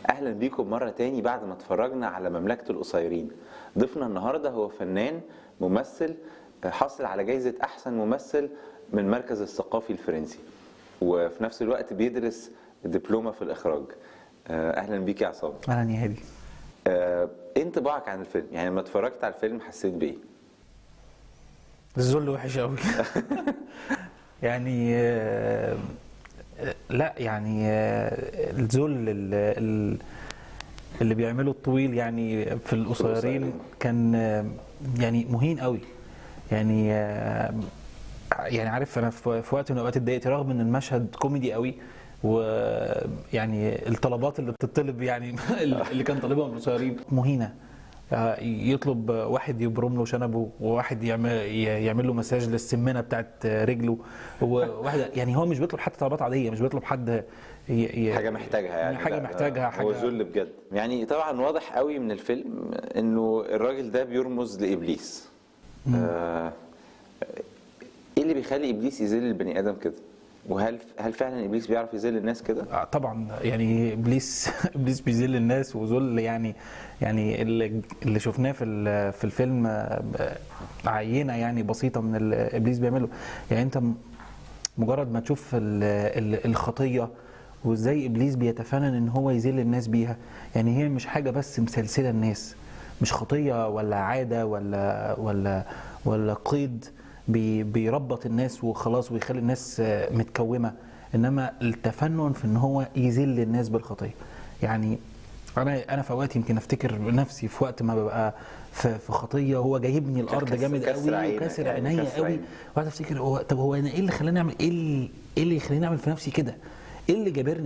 اهلا بيكم مره تاني بعد ما اتفرجنا على مملكه القصيرين ضيفنا النهارده هو فنان ممثل حاصل على جائزه احسن ممثل من المركز الثقافي الفرنسي وفي نفس الوقت بيدرس دبلومه في الاخراج آه، اهلا بيك يا عصام اهلا يا هادي آه، ايه انطباعك عن الفيلم يعني لما اتفرجت على الفيلم حسيت بايه الذل وحش قوي يعني آه، آه، لا يعني آه، الذل ال- ال- اللي بيعمله الطويل يعني في القصيرين القصيرين. كان آه، يعني مهين قوي يعني آه، يعني عارف انا في في وقت من الاوقات اتضايقت رغم ان المشهد كوميدي قوي ويعني الطلبات اللي بتطلب يعني اللي كان طالبها من القصيرين مهينه آه، يطلب واحد يبرم له شنبه وواحد يعمل يعمل له مساج للسمنه بتاعت رجله وواحد يعني هو مش بيطلب حتى طلبات عاديه مش بيطلب حد ي- ي- حاجه محتاجها يعني حاجه لا، محتاجها هو حاجه ذل بجد يعني طبعا واضح قوي من الفيلم انه الراجل ده بيرمز لابليس آه ايه اللي بيخلي ابليس يذل البني ادم كده وهل هل فعلا ابليس بيعرف يذل الناس كده آه، طبعا يعني ابليس ابليس بيذل الناس وذل يعني يعني اللي اللي شفناه في ال- في الفيلم آه، عينه يعني بسيطه من اللي ابليس بيعمله يعني انت م- مجرد ما تشوف ال- ال- الخطيه وازاي ابليس بيتفنن ان هو يذل الناس بيها يعني هي مش حاجه بس مسلسله الناس مش خطيه ولا عاده ولا ولا ولا قيد بي- بيربط الناس وخلاص ويخلي الناس آه، متكومه انما التفنن في ان هو يذل الناس بالخطيه يعني انا انا في اوقات يمكن افتكر نفسي في وقت ما ببقى في في خطيه هو جايبني الارض كسر- جامد كسر قوي عينك وكسر يعني، عينيا كسر قوي عينك. وقعدت افتكر هو طب هو انا ايه اللي خلاني اعمل ايه اللي, إيه اللي يخليني اعمل في نفسي كده ايه اللي جابرني